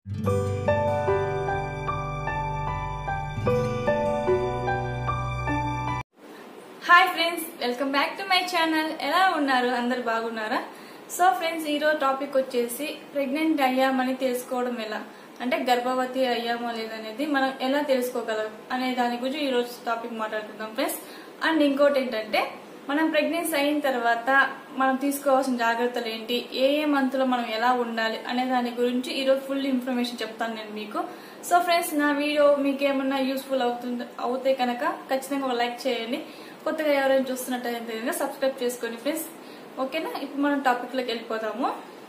hi friends welcome back to my channel ఎలా ఉన్నారు అందరు బాగున్నారా సో ఫ్రెండ్స్ ఈరోజు టాపిక్ వచ్చేసి ప్రెగ్నెంట్ అయ్యామని తెలుసుకోవడం ఎలా అంటే గర్భవతి అయ్యామో లేదనేది మనం ఎలా తెలుసుకోగలం అనే దాని గురించి ఈరోజు టాపిక్ మాట్లాడుకుందాం ఫ్రెండ్స్ అండ్ ఇంకోటి ఏంటంటే మనం ప్రెగ్నెన్సీ అయిన తర్వాత మనం తీసుకోవాల్సిన జాగ్రత్తలు ఏంటి ఏ ఏ మంత్ లో మనం ఎలా ఉండాలి అనే దాని గురించి ఈరోజు ఫుల్ ఇన్ఫర్మేషన్ చెప్తాను నేను మీకు సో ఫ్రెండ్స్ నా వీడియో మీకు ఏమన్నా యూస్ఫుల్ అవుతుంది అవుతే కనుక ఖచ్చితంగా ఒక లైక్ చేయండి కొత్తగా ఎవరైనా చూస్తున్నట్టయితే కనుక సబ్స్క్రైబ్ చేసుకోండి ఫ్రెండ్స్ ఓకేనా ఇప్పుడు మనం టాపిక్ లోకి వెళ్ళిపోతాము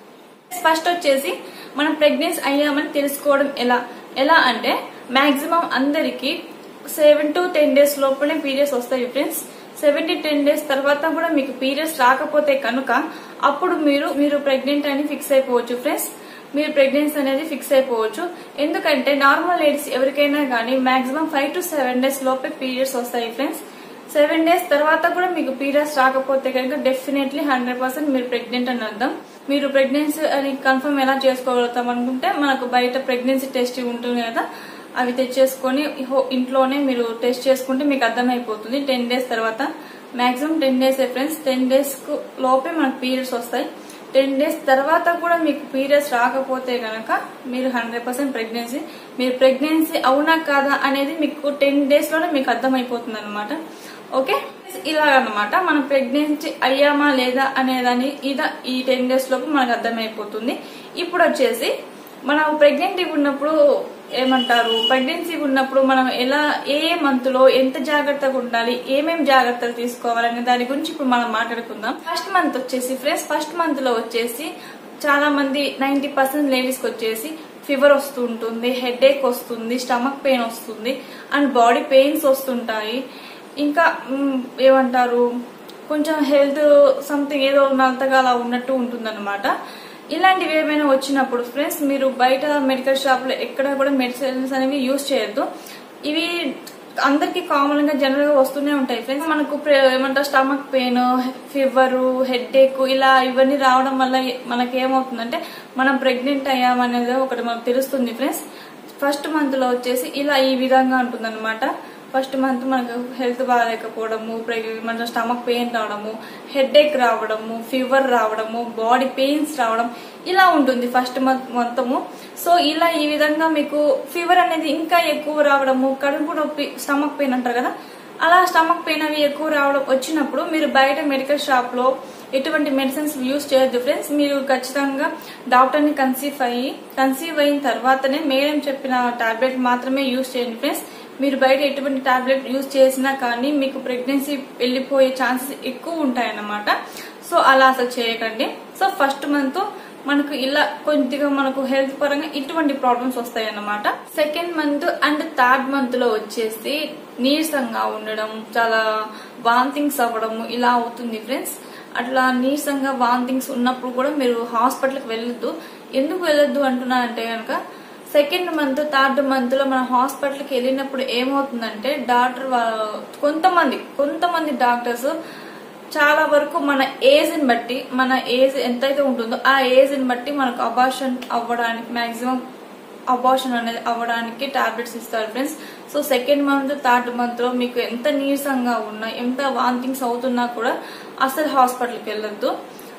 ఫస్ట్ వచ్చేసి మనం ప్రెగ్నెన్సీ అయ్యామని తెలుసుకోవడం ఎలా ఎలా అంటే మాక్సిమం అందరికి సెవెన్ టు టెన్ డేస్ లోపలే పీరియడ్స్ వస్తాయి friends seven to ten days తర్వాత కూడా మీకు పీరియడ్స్ రాకపోతే కనుక అప్పుడు మీరు మీరు ప్రెగ్నెంట్ అని ఫిక్స్ అయిపోవచ్చు ఫ్రెండ్స్ మీరు ప్రెగ్నెన్సీ అనేది ఫిక్స్ అయిపోవచ్చు ఎందుకంటే నార్మల్ లేడీస్ ఎవరికైనా కానీ maximum five to seven days లోపే పీరియడ్స్ వస్తాయి ఫ్రెండ్స్ సెవెన్ డేస్ తర్వాత కూడా మీకు పీరియడ్స్ రాకపోతే కనుక డెఫినెట్లీ హండ్రెడ్ పర్సెంట్ మీరు ప్రెగ్నెంట్ అని అర్థం మీరు ప్రెగ్నెన్సీ అని కన్ఫర్మ్ ఎలా చేసుకోగలుగుతాం అనుకుంటే మనకు బయట ప్రెగ్నెన్సీ టెస్ట్ ఉంటుంది కదా అవి తెచ్చేసుకొని హో- ఇంట్లోనే మీరు టెస్ట్ చేసుకుంటే మీకు అర్థమైపోతుంది టెన్ డేస్ తర్వాత maximum ten days friends ten days కు లోపే మనకు పీరియడ్స్ వస్తాయి టెన్ డేస్ తర్వాత కూడా మీకు పీరియడ్స్ రాకపోతే గనక మీరు హండ్రెడ్ పర్సెంట్ ప్రెగ్నెన్సీ మీరు ప్రెగ్నెన్సీ అవునా కాదా అనేది మీకు టెన్ డేస్ లోనే మీకు అర్థమైపోతుంది అనమాట ఓకే ఇలాగనమాట మనం ప్రెగ్నెన్సీ అయ్యామా లేదా అనేదాన్ని ఇదా ఈ టెన్ డేస్ లోపు మనకు అర్థమైపోతుంది ఇప్పుడు వచ్చేసి మనం ప్రెగ్నెంట్ ఉన్నప్పుడు ఏమంటారు ప్రెగ్నెన్సీ ఉన్నప్పుడు మనం ఎలా ఏ ఏ మంత్ లో ఎంత జాగ్రత్తగా ఉండాలి ఏమేం జాగ్రత్తలు తీసుకోవాలనే దాని గురించి ఇప్పుడు మనం మాట్లాడుకుందాం ఫస్ట్ మంత్ వచ్చేసి ఫ్రెండ్స్ ఫస్ట్ మంత్ లో వచ్చేసి చాలా మంది నైన్టీ పర్సెంట్ లేడీస్ కి వచ్చేసి ఫీవర్ వస్తూ ఉంటుంది హెడ్ ఏక్ వస్తుంది స్టమక్ పెయిన్ వస్తుంది అండ్ బాడీ పెయిన్స్ వస్తుంటాయి ఇంకా మ్, ఏమంటారు కొంచెం హెల్త్ సంథింగ్ ఏదో నలతగా అలా ఉన్నట్టు ఉంటుందన్నమాట ఇలాంటివి ఏమైనా వచ్చినప్పుడు ఫ్రెండ్స్ మీరు బయట మెడికల్ షాప్ లో ఎక్కడ కూడా మెడిసిన్స్ అనేవి యూజ్ చేయొద్దు ఇవి అందరికి కామన్ గా జనరల్ గా వస్తూనే ఉంటాయి ఫ్రెండ్స్ మనకు ప్ర- ఏమంటారు stomach pain fever headache ఇలా ఇవన్నీ రావడం వల్ల మనకి ఏమవుతుందంటే మనం ప్రెగ్నెంట్ అయ్యామనేది ఒకటి మనకు తెలుస్తుంది ఫ్రెండ్స్ ఫస్ట్ మంత్ లో వచ్చేసి ఇలా ఈ విధంగా ఉంటుంది ఫస్ట్ మంత్ మనకు హెల్త్ బాగాలేకపోవడము ప్రెగ్- మన స్టమక్ పెయిన్ రావడము హెడ్ ఏక్ రావడము ఫీవర్ రావడము బాడీ పెయిన్స్ రావడం ఇలా ఉంటుంది ఫస్ట్ మంత్ మొత్తము సో ఇలా ఈ విధంగా మీకు ఫీవర్ అనేది ఇంకా ఎక్కువ రావడము కడుపు నొప్పి స్టమక్ పెయిన్ అంటారు కదా అలా స్టమక్ పెయిన్ అవి ఎక్కువ రావడం వచ్చినప్పుడు మీరు బయట మెడికల్ షాప్ లో ఎటువంటి మెడిసిన్స్ యూస్ చేయొద్దు ఫ్రెండ్స్ మీరు ఖచ్చితంగా డాక్టర్ ని కన్సీవ్ అయ్యి కన్సీవ్ అయిన తర్వాతనే మేడం చెప్పిన టాబ్లెట్ మాత్రమే యూస్ చేయండి ఫ్రెండ్స్ మీరు బయట ఎటువంటి టాబ్లెట్ యూజ్ చేసినా కానీ మీకు ప్రెగ్నెన్సీ వెళ్ళిపోయే ఛాన్సెస్ ఎక్కువ ఉంటాయన్నమాట సో అలా అసలు చేయకండి సో ఫస్ట్ మంత్ మనకు ఇలా కొద్దిగా మనకు హెల్త్ పరంగా ఇటువంటి ప్రాబ్లమ్స్ వస్తాయి అన్నమాట second month and third month లో వచ్చేసి నీరసంగా ఉండడం చాలా వాంతింగ్స్ అవ్వడం ఇలా అవుతుంది ఫ్రెండ్స్ అట్లా నీరసంగా వాంతింగ్స్ ఉన్నప్పుడు కూడా మీరు హాస్పిటల్కి వెళ్ళొద్దు ఎందుకు వెళ్ళొద్దు అంటున్నా అంటే కనుక సెకండ్ మంత్ థర్డ్ మంత్ లో మన హాస్పిటల్కి వెళ్ళినప్పుడు ఏమవుతుందంటే డాక్టర్ వా- కొంతమంది కొంతమంది డాక్టర్స్ చాలా వరకు మన ఏజ్ ని బట్టి మన ఏజ్ ఎంతైతే ఉంటుందో ఆ ఏజ్ ని బట్టి మనకు అబార్షన్ అవ్వడానికి మాక్సిమం అబార్షన్ అనేది అవ్వడానికి టాబ్లెట్స్ ఇస్తారు friends so second month third month లో మీకు ఎంత నీరసంగా ఉన్నా ఎంత వాంతింగ్స్ అవుతున్నా కూడా అసలు హాస్పిటల్కి వెళ్ళొద్దు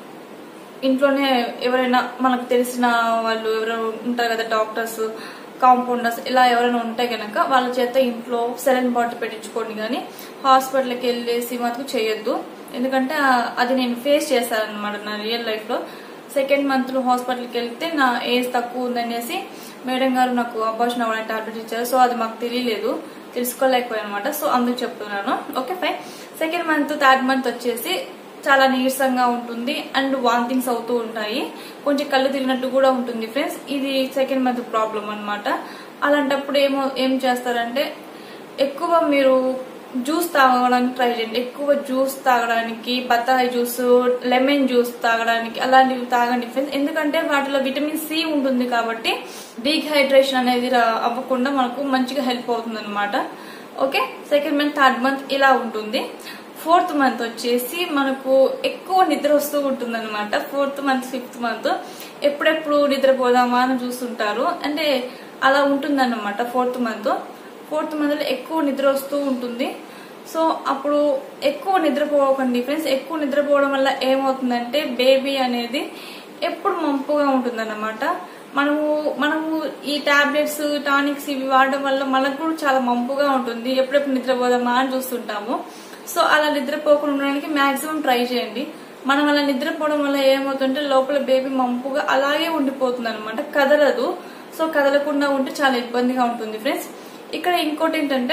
ఇంట్లోనే ఎవరైనా మనకు తెలిసిన వాళ్ళు ఎవరైనా ఉంటారు కదా డాక్టర్స్ కాంపౌండర్స్ ఇలా ఎవరైనా ఉంటే గనక వాళ్ళ చేత ఇంట్లో సెలైన్ బాటిల్ పెట్టించుకోండి కానీ హాస్పిటల్కి వెళ్ళేసి మటుకు చేయొద్దు ఎందుకంటే ఆ- అది నేను ఫేస్ చేశానన్నమాట నా రియల్ లైఫ్ లో సెకండ్ మంత్ లో హాస్పిటల్కి వెళ్తే నా ఏజ్ తక్కువ ఉందనేసి మేడం గారు నాకు అబార్షన్ అవ్వడానికి టాబ్లెట్ ఇచ్చారు సో అది మాకు తెలియలేదు తెలుసుకోలేకపోయాను అనమాట సో అందుకు చెప్తున్నాను okay fine second month third month వచ్చేసి చాలా నీరసంగా ఉంటుంది అండ్ వాంతింగ్స్ అవుతూ ఉంటాయి కొంచెం కళ్ళు తిరిగినట్టు కూడా ఉంటుంది ఫ్రెండ్స్ ఇది సెకండ్ మంత్ ప్రాబ్లం అన్నమాట అలాంటప్పుడు ఏమో ఏం చేస్తారంటే ఎక్కువ మీరు జ్యూస్ తాగడానికి ట్రై చేయండి ఎక్కువ జ్యూస్ తాగడానికి బత్తాయి జ్యూస్ లెమన్ జ్యూస్ తాగడానికి అలాంటివి తాగండి ఫ్రెండ్స్ ఎందుకంటే వాటిలో విటమిన్ సి ఉంటుంది కాబట్టి డీహైడ్రేషన్ అనేది రా- అవ్వకుండా మనకు మంచిగా హెల్ప్ అవుతుంది అనమాట okay second month third month ఇలా ఉంటుంది ఫోర్త్ మంత్ వచ్చేసి మనకు ఎక్కువ నిద్ర వస్తూ ఉంటుంది అనమాట ఫోర్త్ మంత్ ఫిఫ్త్ మంత్ ఎప్పుడెప్పుడు నిద్రపోదామా అని చూస్తుంటారు అంటే అలా ఉంటుందన్నమాట ఫోర్త్ మంత్ ఫోర్త్ మంత్ లో ఎక్కువ నిద్ర వస్తూ ఉంటుంది సో అప్పుడు ఎక్కువ నిద్రపోకండి ఫ్రెండ్స్ ఎక్కువ నిద్రపోవడం వల్ల ఏమవుతుందంటే బేబీ అనేది ఎప్పుడు మంపుగా ఉంటుందన్నమాట మనము మనము ఈ టాబ్లెట్స్ టానిక్స్ ఇవి వాడడం వల్ల మనకు కూడా చాలా మంపుగా ఉంటుంది ఎప్పుడెప్పుడు నిద్రపోదామా అని చూస్తుంటాము సో అలా నిద్రపోకుండా ఉండడానికి మాక్సిమం ట్రై చేయండి మనం అలా నిద్రపోవడం వల్ల ఏమవుతుంటే లోపల బేబీ మంపుగా అలాగే ఉండిపోతుంది అనమాట కదలదు సో కదలకుండా ఉంటే చాలా ఇబ్బందిగా ఉంటుంది ఫ్రెండ్స్ ఇక్కడ ఇంకోటి ఏంటంటే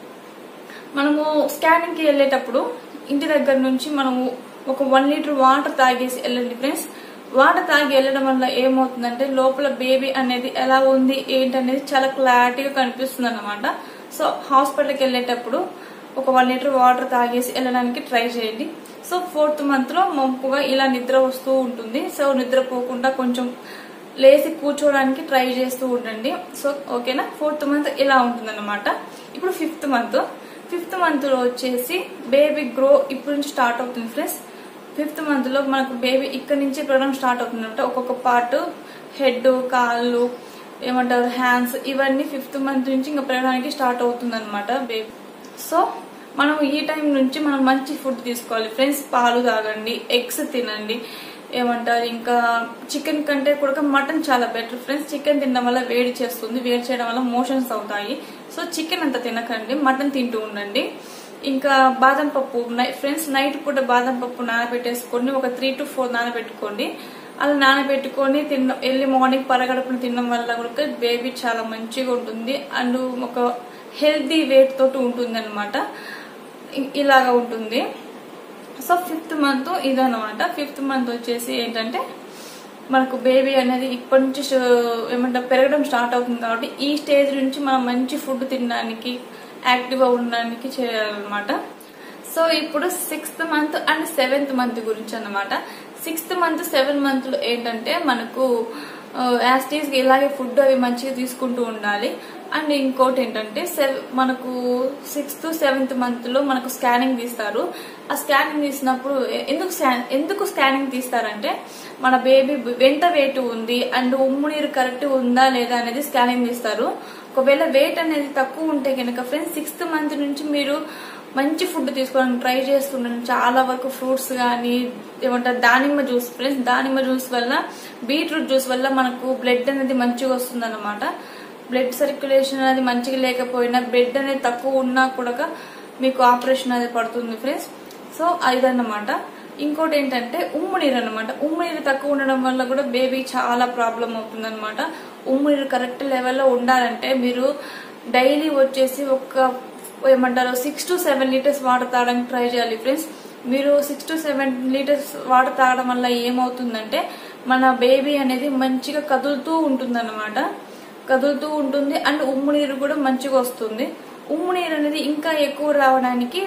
మనము స్కానింగ్ కి వెళ్ళేటప్పుడు ఇంటి దగ్గర నుంచి మనము ఒక వన్ లీటర్ వాటర్ తాగేసి వెళ్ళండి ఫ్రెండ్స్ వాటర్ తాగి వెళ్ళడం వల్ల ఏమవుతుందంటే లోపల బేబీ అనేది ఎలా ఉంది ఏంటనేది చాలా క్లారిటీగా కనిపిస్తుంది అనమాట సో హాస్పిటల్కి వెళ్ళేటప్పుడు ఒక వన్ లీటర్ వాటర్ తాగేసి వెళ్ళడానికి ట్రై చేయండి సో ఫోర్త్ మంత్ లో మంపుగా ఇలా నిద్ర వస్తూ ఉంటుంది సో నిద్రపోకుండా కొంచెం లేచి కూర్చోవడానికి ట్రై చేస్తూ ఉండండి సో ఓకేనా ఫోర్త్ మంత్ ఇలా ఉంటుందన్నమాట ఇప్పుడు ఫిఫ్త్ మంత్ ఫిఫ్త్ మంత్ లో వచ్చేసి బేబీ గ్రో ఇప్పుడు నుంచి స్టార్ట్ అవుతుంది ఫ్రెండ్స్ ఫిఫ్త్ మంత్ లో మనకు బేబీ ఇక్కడ నుంచి ప్రోగ్రామ్ స్టార్ట్ అవుతుంది అనమాట ఒక్కొక్క పార్ట్ హెడ్ కాళ్ళు ఏమంటారు హ్యాండ్స్ ఇవన్నీ ఫిఫ్త్ మంత్ నుంచి ఇంకా పెరగడానికి స్టార్ట్ అవుతుంది అనమాట బేబీ సో మనం ఈ టైం నుంచి మనం మంచి ఫుడ్ తీసుకోవాలి ఫ్రెండ్స్ పాలు తాగండి ఎగ్స్ తినండి ఏమంటారు ఇంకా చికెన్ కంటే కూడా మటన్ చాలా బెటర్ ఫ్రెండ్స్ చికెన్ తినడం వల్ల వేడి చేస్తుంది వేడి చేయడం వల్ల మోషన్స్ అవుతాయి సో చికెన్ అంత తినకండి మటన్ తింటూ ఉండండి ఇంకా బాదం పప్పు ఫ్రెండ్స్ నైట్ పూట బాదం పప్పు నానబెట్టేసుకొని ఒక త్రీ టు ఫోర్ నానబెట్టుకోండి అలా నానబెట్టుకొని తిన్న ఎర్లీ మార్నింగ్ పరగడుపున తినడం వల్ల కూడా బేబీ చాలా మంచిగా ఉంటుంది అండ్ ఒక హెల్తీ వెయిట్ తోటి ఉంటుంది అనమాట ఇలాగా ఉంటుంది సో ఫిఫ్త్ మంత్ ఇదన్నమాట ఫిఫ్త్ మంత్ వచ్చేసి ఏంటంటే మనకు బేబీ అనేది ఇప్పటి నుంచి ఏమంటారు పెరగడం స్టార్ట్ అవుతుంది కాబట్టి ఈ స్టేజ్ నుంచి మనం మంచి ఫుడ్ తినడానికి యాక్టివ్గా ఉండడానికి చేయాలన్నమాట సో ఇప్పుడు sixth month and seventh month గురించి అన్నమాట సిక్స్త్ మంత్ సెవెంత్ మంత్ లో ఏంటంటే మనకు యాస్టీస్ ఇలాగే ఫుడ్ అవి మంచిగా తీసుకుంటూ ఉండాలి అండ్ ఇంకోటి ఏంటంటే మనకు సిక్స్త్ సెవెంత్ మంత్ లో మనకు స్కానింగ్ తీస్తారు ఆ స్కానింగ్ తీసినప్పుడు ఎందుకు ఎందుకు స్కానింగ్ తీస్తారంటే మన బేబీ ఎంత వెయిట్ ఉంది అండ్ ఉమ్ము నీరు కరెక్ట్ ఉందా లేదా అనేది స్కానింగ్ తీస్తారు ఒకవేళ వెయిట్ అనేది తక్కువ ఉంటే కనుక ఫ్రెండ్స్ సిక్స్త్ మంత్ నుంచి మీరు మంచి ఫుడ్ తీసుకోవడానికి ట్రై చేస్తున్నాను చాలా వరకు ఫ్రూట్స్ కానీ ఏమంటారు దానిమ్మ జ్యూస్ ఫ్రెండ్స్ దానిమ్మ జ్యూస్ వల్ల బీట్రూట్ జ్యూస్ వల్ల మనకు బ్లడ్ అనేది మంచిగా వస్తుంది అనమాట బ్లడ్ సర్క్యులేషన్ అనేది మంచిగా లేకపోయినా బ్లడ్ అనేది తక్కువ ఉన్నా కూడా మీకు ఆపరేషన్ అనేది పడుతుంది ఫ్రెండ్స్ సో అదన్నమాట ఇంకోటి ఏంటంటే ఉమ్ము నీరు అనమాట ఉమ్ము నీరు తక్కువ ఉండడం వల్ల కూడా బేబీ చాలా ప్రాబ్లం అవుతుంది అనమాట ఉమ్ము నీరు కరెక్ట్ లెవెల్లో ఉండాలంటే మీరు డైలీ వచ్చేసి ఒక ఏమంటారు six to seven litres water తాగడానికి ట్రై చేయాలి ఫ్రెండ్స్ మీరు six to seven litres water తాగడం వల్ల ఏమవుతుందంటే మన బేబీ అనేది మంచిగా కదులుతూ ఉంటుంది అనమాట కదులుతూ ఉంటుంది అండ్ ఉమ్ము నీరు కూడా మంచిగా వస్తుంది ఉమ్ము నీరు అనేది ఇంకా ఎక్కువ రావడానికి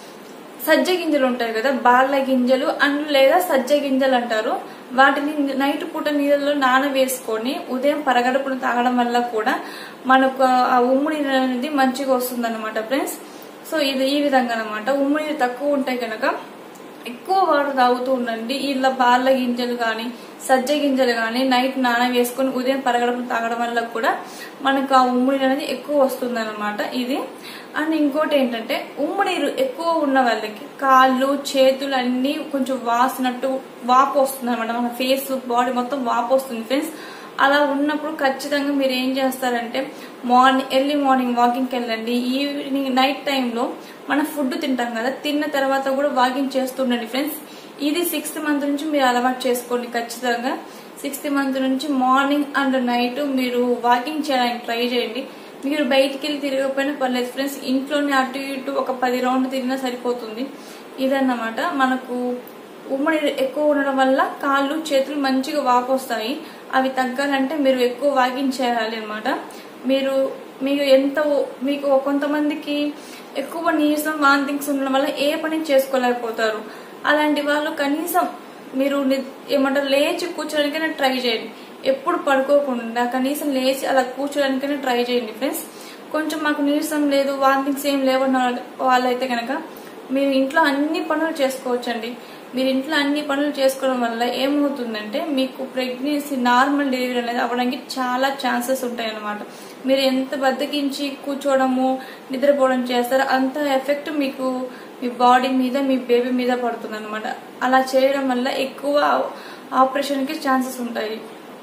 సజ్జ గింజలు ఉంటాయి కదా బాళ్ళ గింజలు అండ్ లేదా సజ్జ గింజలు అంటారు వాటిని నైట్ పూట నీళ్ళలో నానవేసుకొని ఉదయం పరగడుపును తాగడం వల్ల కూడా మనకు ఆ ఉమ్ము నీరు అనేది మంచిగా వస్తుంది అనమాట ఫ్రెండ్స్ సో ఇది ఈ విధంగా అనమాట ఉమ్ము నీరు తక్కువ ఉంటాయి కనుక ఎక్కువ వాటర్ తాగుతూ ఉండండి ఇలా బార్ల గింజలు కానీ సజ్జ గింజలు కానీ నైట్ నానవేసుకొని ఉదయం పరగడం తాగడం వల్ల కూడా మనకు ఆ ఉమ్మునీరు అనేది ఎక్కువ వస్తుంది అనమాట ఇది అండ్ ఇంకోటి ఏంటంటే ఉమ్మునీరు ఎక్కువ ఉన్న వాళ్ళకి కాళ్ళు చేతులు అన్ని కొంచెం వాసినట్టు వాపు వస్తుంది అనమాట మన ఫేస్ బాడీ మొత్తం వాపు వస్తుంది ఫ్రెండ్స్ అలా ఉన్నప్పుడు ఖచ్చితంగా మీరు ఏం చేస్తారంటే మార్నింగ్ ఎర్లీ మార్నింగ్ వాకింగ్కి వెళ్ళండి ఈవినింగ్ నైట్ టైంలో మనం ఫుడ్ తింటాం కదా తిన్న తర్వాత కూడా వాకింగ్ చేస్తుండండి ఫ్రెండ్స్ ఇది సిక్స్త్ మంత్ నుంచి మీరు అలవాటు చేసుకోండి ఖచ్చితంగా సిక్స్త్ మంత్ నుంచి మార్నింగ్ అండ్ నైట్ మీరు వాకింగ్ చేయడానికి ట్రై చేయండి మీరు బయటికి వెళ్ళి తిరగకపోయినా పర్లేదు ఫ్రెండ్స్ ఇంట్లోనే అటు ఇటు ఒక పది రౌండ్ తిరిగినా సరిపోతుంది ఇదన్నమాట మనకు ఉమ్మడి ఎక్కువ ఉండడం వల్ల కాళ్ళు చేతులు మంచిగా వాపొస్తాయి అవి తగ్గాలంటే మీరు ఎక్కువ వాకింగ్ చేయాలి అనమాట మీరు మీకు ఎంత మీకు కొంతమందికి ఎక్కువ నీరసం వాంతింగ్స్ ఉండడం వల్ల ఏ పని చేసుకోలేకపోతారు అలాంటి వాళ్ళు కనీసం మీరు ఏమంటారు లేచి కూర్చోడానికైనా ట్రై చేయండి ఎప్పుడు పడుకోకుండా కనీసం లేచి అలా కూర్చోడానికైనా ట్రై చేయండి ఫ్రెండ్స్ కొంచెం మాకు నీరసం లేదు వాంతింగ్స్ ఏం లేవన్న వాళ్ళైతే కనుక మీరు ఇంట్లో అన్ని పనులు చేసుకోవచ్చండి మీరు ఇంట్లో అన్ని పనులు చేసుకోవడం వల్ల ఏమవుతుందంటే మీకు ప్రెగ్నెన్సీ నార్మల్ డెలివరీ అనేది అవ్వడానికి చాలా ఛాన్సెస్ ఉంటాయి అన్నమాట మీరు ఎంత బద్దకించి కూర్చోవడము నిద్రపోవడం చేస్తారో అంత ఎఫెక్ట్ మీకు మీ బాడీ మీద మీ బేబీ మీద పడుతుంది అనమాట అలా చేయడం వల్ల ఎక్కువ ఆపరేషన్కి ఛాన్సెస్ ఉంటాయి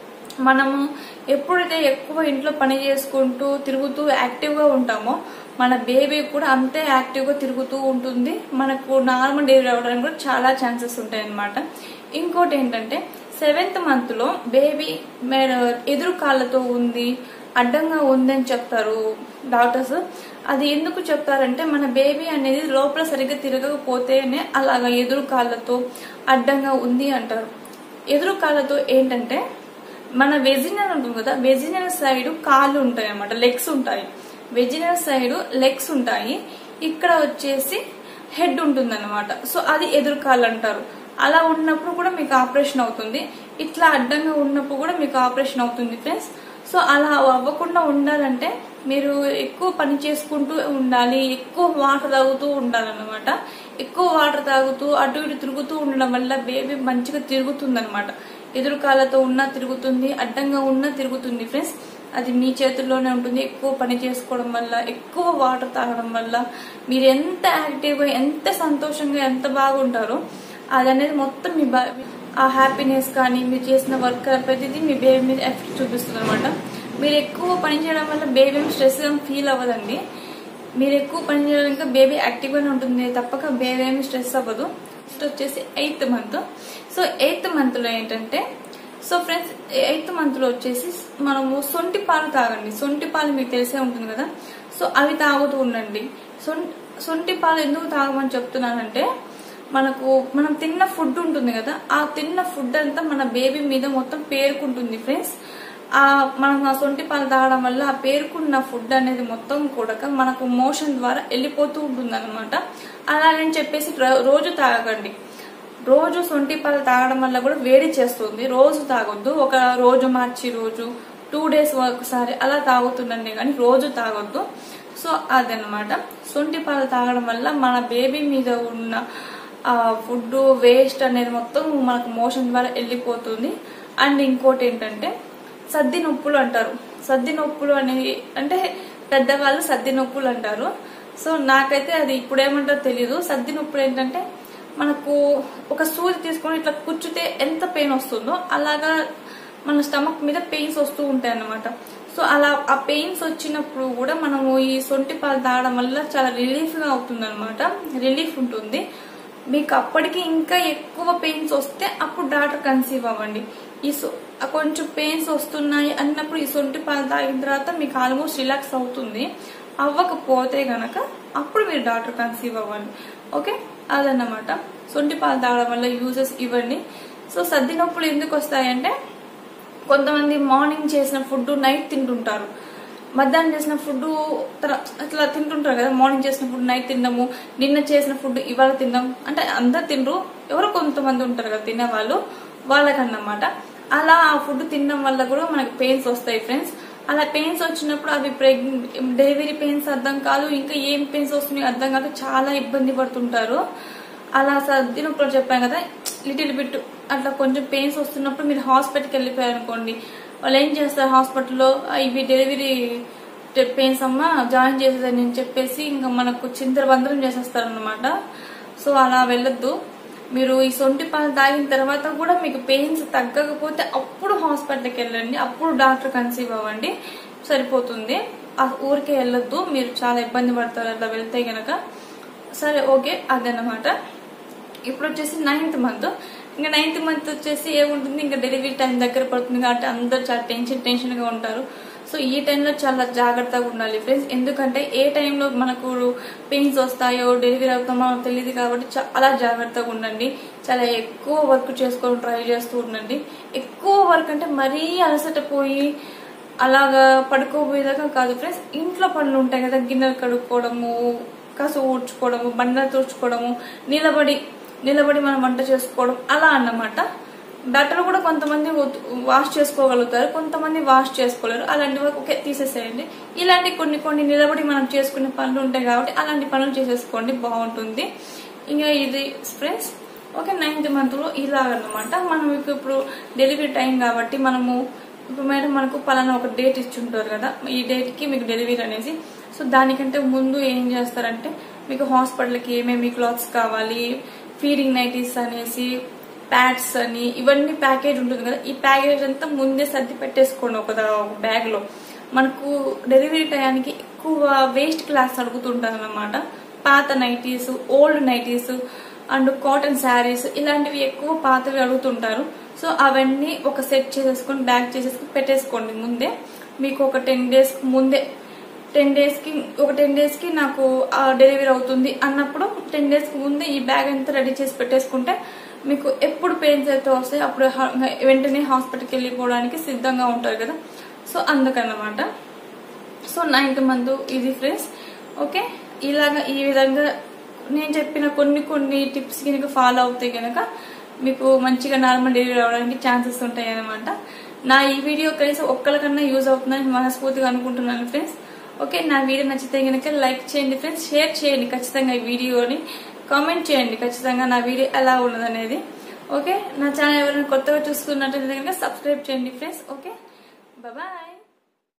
మనము ఎప్పుడైతే ఎక్కువ ఇంట్లో పని చేసుకుంటూ తిరుగుతూ యాక్టివ్గా ఉంటామో మన బేబీ కూడా అంతే యాక్టివ్గా తిరుగుతూ ఉంటుంది మనకు నార్మల్ డెలివరీ అవ్వడానికి కూడా చాలా ఛాన్సెస్ ఉంటాయి అన్నమాట ఇంకోటి ఏంటంటే సెవెంత్ మంత్లో బేబీ ఎదురు కాళ్ళతో ఉంది అడ్డంగా ఉందని చెప్తారు డాక్టర్స్ అది ఎందుకు చెప్తారంటే మన బేబీ అనేది లోపల సరిగ్గా తిరగకపోతేనే అలాగా ఎదురు కాళ్ళతో అడ్డంగా ఉంది అంటారు ఎదురు కాళ్ళతో ఏంటంటే మన వెజినల్ ఉంటుంది కదా వెజినల్ సైడ్ కాళ్ళు ఉంటాయి అన్నమాట లెగ్స్ ఉంటాయి వెజినల్ సైడ్ లెగ్స్ ఉంటాయి ఇక్కడ వచ్చేసి హెడ్ ఉంటుంది అనమాట సో అది ఎదురు కాళ్ళు అంటారు అలా ఉన్నప్పుడు కూడా మీకు ఆపరేషన్ అవుతుంది ఇట్లా అడ్డంగా ఉన్నప్పుడు కూడా మీకు ఆపరేషన్ అవుతుంది ఫ్రెండ్స్ సో అలా అవ్వకుండా ఉండాలంటే మీరు ఎక్కువ పని చేసుకుంటూ ఉండాలి ఎక్కువ వాటర్ తాగుతూ ఉండాలన్నమాట ఎక్కువ వాటర్ తాగుతూ అటు ఇటు తిరుగుతూ ఉండడం వల్ల బేబీ మంచిగా తిరుగుతుంది అనమాట ఎదురు కాళ్ళతో ఉన్నా తిరుగుతుంది అడ్డంగా ఉన్నా తిరుగుతుంది ఫ్రెండ్స్ అది మీ చేతుల్లోనే ఉంటుంది ఎక్కువ పని చేసుకోవడం వల్ల ఎక్కువ వాటర్ తాగడం వల్ల మీరు ఎంత యాక్టివ్గా ఎంత సంతోషంగా ఎంత బాగుంటారో అది అనేది మొత్తం మీ బా ఆ హ్యాపీనెస్ కానీ మీరు చేసిన వర్క్ ప్రతిదీ మీ బేబీ మీద ఎఫెక్ట్ చూపిస్తుంది అనమాట మీరు ఎక్కువ పని చేయడం వల్ల బేబీ స్ట్రెస్ ఫీల్ అవ్వదండి మీరు ఎక్కువ పని చేయడం ఇంకా బేబీ యాక్టివ్గానే ఉంటుంది తప్పక బేబీ ఏమి స్ట్రెస్ అవ్వదు నెక్స్ట్ వచ్చేసి ఎయిత్ మంత్ సో ఎయిత్ మంత్లో ఏంటంటే సో ఫ్రెండ్స్ ఎయిత్ మంత్లో వచ్చేసి మనము సొంటి పాలు తాగండి సొంటి పాలు మీకు తెలిసే ఉంటుంది కదా సో అవి తాగుతూ ఉండండి సొంటి పాలు ఎందుకు తాగమని చెప్తున్నానంటే మనకు మనం తిన్న ఫుడ్ ఉంటుంది కదా ఆ తిన్న ఫుడ్ అంతా మన బేబీ మీద మొత్తం పేరుకుంటుంది ఫ్రెండ్స్ ఆ మనం ఆ సొంటి పాలు తాగడం వల్ల ఆ పేరుకున్న ఫుడ్ అనేది మొత్తం కూడా మనకు మోషన్ ద్వారా వెళ్ళిపోతూ ఉంటుంది అనమాట అలాగని చెప్పేసి రోజు తాగండి రోజు సొంటి పాలు తాగడం వల్ల కూడా వేడి చేస్తుంది రోజు తాగొద్దు ఒక రోజు మార్చి రోజు టూ డేస్ ఒకసారి అలా తాగుతుండండి కానీ రోజు తాగొద్దు సో అదనమాట సొంటి పాలు తాగడం వల్ల మన బేబీ మీద ఉన్న ఆ ఫుడ్ వేస్ట్ అనేది మొత్తం మనకు మోషన్ ద్వారా వెళ్ళిపోతుంది అండ్ ఇంకోటి ఏంటంటే సర్ది నొప్పులు అంటారు సర్ది నొప్పులు అనేవి అంటే పెద్దవాళ్ళు సర్ది నొప్పులు అంటారు సో నాకైతే అది ఇప్పుడు ఏమంటారో తెలీదు సర్ది నొప్పులు ఏంటంటే మనకు ఒక సూది తీసుకొని ఇట్లా కూర్చుతే ఎంత పెయిన్ వస్తుందో అలాగా మన స్టమక్ మీద పెయిన్స్ వస్తూ ఉంటాయి అన్నమాట సో అలా ఆ పెయిన్స్ వచ్చినప్పుడు కూడా మనము ఈ సొంటి పాలు తాగడం వల్ల చాలా రిలీఫ్ గా అవుతుంది అనమాట రిలీఫ్ ఉంటుంది మీకు అప్పటికి ఇంకా ఎక్కువ పెయిన్స్ వస్తే అప్పుడు డాక్టర్ కన్సీవ్ అవ్వండి ఈ కొంచెం పెయిన్స్ వస్తున్నాయి అన్నప్పుడు ఈ సొంటి పాలు తాగిన తర్వాత మీకు ఆల్మోస్ట్ రిలాక్స్ అవుతుంది అవ్వకపోతే గనక అప్పుడు మీరు డాక్టర్ కన్సీవ్ అవ్వండి ఓకే అదన్నమాట సొంటి పాలు తాగడం వల్ల యూజెస్ ఇవ్వండి సో సర్ది నొప్పులు ఎందుకు వస్తాయంటే కొంతమంది మార్నింగ్ చేసిన ఫుడ్ నైట్ తింటుంటారు మధ్యాహ్నం చేసిన ఫుడ్ అట్లా తింటుంటారు కదా మార్నింగ్ చేసిన ఫుడ్ నైట్ తినడము నిన్న చేసిన ఫుడ్ ఇవాళ తినడం అంటే అందరు తినరు ఎవరో కొంతమంది ఉంటారు కదా తినేవాళ్ళు వాళ్ళకన్నమాట అలా ఆ ఫుడ్ తినడం వల్ల కూడా మనకి పెయిన్స్ వస్తాయి ఫ్రెండ్స్ అలా పెయిన్స్ వచ్చినప్పుడు అవి డెలివరీ పెయిన్స్ అర్థం కాదు ఇంకా ఏం పెయిన్స్ వస్తున్నాయి అర్థం కాదు చాలా ఇబ్బంది పడుతుంటారు అలా సర్దినప్పుడు చెప్పాను కదా లిటిల్ బిట్ అట్లా కొంచెం పెయిన్స్ వస్తున్నప్పుడు మీరు హాస్పిటల్కి వెళ్ళిపోయారు అనుకోండి వాళ్ళు ఏం చేస్తారు హాస్పిటల్లో ఇవి డెలివరీ పెయిన్స్ అమ్మ జాయిన్ చేసేదని నేను చెప్పేసి ఇంకా మనకు చింతరబందరం చేసేస్తారు అనమాట సో అలా వెళ్ళొద్దు మీరు ఈ సొంటి పాలు తాగిన తర్వాత కూడా మీకు పెయిన్స్ తగ్గకపోతే అప్పుడు హాస్పిటల్కి వెళ్ళండి అప్పుడు డాక్టర్ కన్సీవ్ అవ్వండి సరిపోతుంది ఆ ఊరికే వెళ్ళొద్దు మీరు చాలా ఇబ్బంది పడతారు అట్లా వెళ్తే గనక సరే ఓకే అదన్నమాట ఇప్పుడు వచ్చేసి నైన్త్ మంత్ ఇంకా నైన్త్ మంత్ వచ్చేసి ఏముంటుంది ఇంకా డెలివరీ టైం దగ్గర పడుతుంది కాబట్టి అందరూ చాలా టెన్షన్ టెన్షన్ గా ఉంటారు సో ఈ టైంలో చాలా జాగ్రత్తగా ఉండాలి ఫ్రెండ్స్ ఎందుకంటే ఏ టైంలో మనకు పెయిన్స్ వస్తాయో డెలివరీ అవుతామో తెలియదు కాబట్టి చాలా జాగ్రత్తగా ఉండండి చాలా ఎక్కువ వర్క్ చేసుకోవడం ట్రై చేస్తూ ఉండండి ఎక్కువ వర్క్ అంటే మరీ అలసట పోయి అలాగా పడుకోబోయేదాకా కాదు ఫ్రెండ్స్ ఇంట్లో పనులు ఉంటాయి కదా గిన్నెలు కడుక్కోవడము కసు ఊడ్చుకోవడము బండలు తుడుచుకోవడము నిలబడి నిలబడి మనం వంట చేసుకోవడం అలా అన్నమాట బట్టలు కూడా కొంతమంది వాష్ చేసుకోగలుగుతారు కొంతమంది వాష్ చేసుకోలేరు అలాంటి వరకు ఓకే తీసేసేయండి ఇలాంటి కొన్ని కొన్ని నిలబడి మనం చేసుకునే పనులు ఉంటాయి కాబట్టి అలాంటి పనులు చేసేసుకోండి బాగుంటుంది ఇంకా ఇది ఫ్రెండ్స్ ఓకే నైన్త్ మంత్ లో ఇలాగనమాట మనం ఇప్పుడు డెలివరీ టైం కాబట్టి మనము ఇప్పుడు మేడం మనకు పలానా ఒక డేట్ ఇచ్చుంటారు కదా ఈ డేట్ కి మీకు డెలివరీ అనేసి సో దానికంటే ముందు ఏం చేస్తారంటే మీకు హాస్పిటల్కి ఏమేమి క్లాత్స్ కావాలి ఫీడింగ్ నైటీస్ అనేసి ప్యాడ్స్ అని ఇవన్నీ ప్యాకేజ్ ఉంటుంది కదా ఈ ప్యాకేజ్ అంతా ముందే సర్ది పెట్టేసుకోండి ఒక బ్యాగ్ లో మనకు డెలివరీ టయానికి ఎక్కువ వేస్ట్ క్లాస్ అడుగుతుంటారు అనమాట పాత nighties old nighties and cotton saris ఇలాంటివి ఎక్కువ పాతవి అడుగుతుంటారు సో అవన్నీ ఒక సెట్ చేసేసుకొని బ్యాగ్ చేసేసుకొని పెట్టేసుకోండి ముందే మీకు ఒక టెన్ డేస్ ముందే టెన్ డేస్ కి ఒక టెన్ డేస్ కి నాకు డెలివరీ అవుతుంది అన్నప్పుడు టెన్ డేస్ కి ముందే ఈ బ్యాగ్ అంతా రెడీ చేసి పెట్టేసుకుంటే మీకు ఎప్పుడు పెయిన్స్ అయితే వస్తాయి అప్పుడు హ- వెంటనే హాస్పిటల్కి వెళ్ళిపోవడానికి సిద్ధంగా ఉంటారు కదా సో అందుకన్నమాట సో నైన్త్ మంత్ ఇది ఫ్రెండ్స్ ఓకే ఇలాగా ఈ విధంగా నేను చెప్పిన కొన్ని కొన్ని టిప్స్ కనుక ఫాలో అవుతే కనుక మీకు మంచిగా నార్మల్ డెలివరీ అవడానికి ఛాన్సెస్ ఉంటాయి అనమాట నా ఈ వీడియో కనీసం ఒక్కరికన్నా యూజ్ అవుతుందని మనస్ఫూర్తిగా అనుకుంటున్నాను ఫ్రెండ్స్ ఓకే నా వీడియో నచ్చితే కనుక లైక్ చేయండి ఫ్రెండ్స్ షేర్ చేయండి ఖచ్చితంగా ఈ వీడియోని కామెంట్ చేయండి ఖచ్చితంగా నా వీడియో ఎలా ఉన్నదనేది ఓకే నా ఛానల్ ఎవరైనా కొత్తగా చూస్తున్నట్లయితే కనుక సబ్స్క్రైబ్ చేయండి ఫ్రెండ్స్ ఓకే బాయ్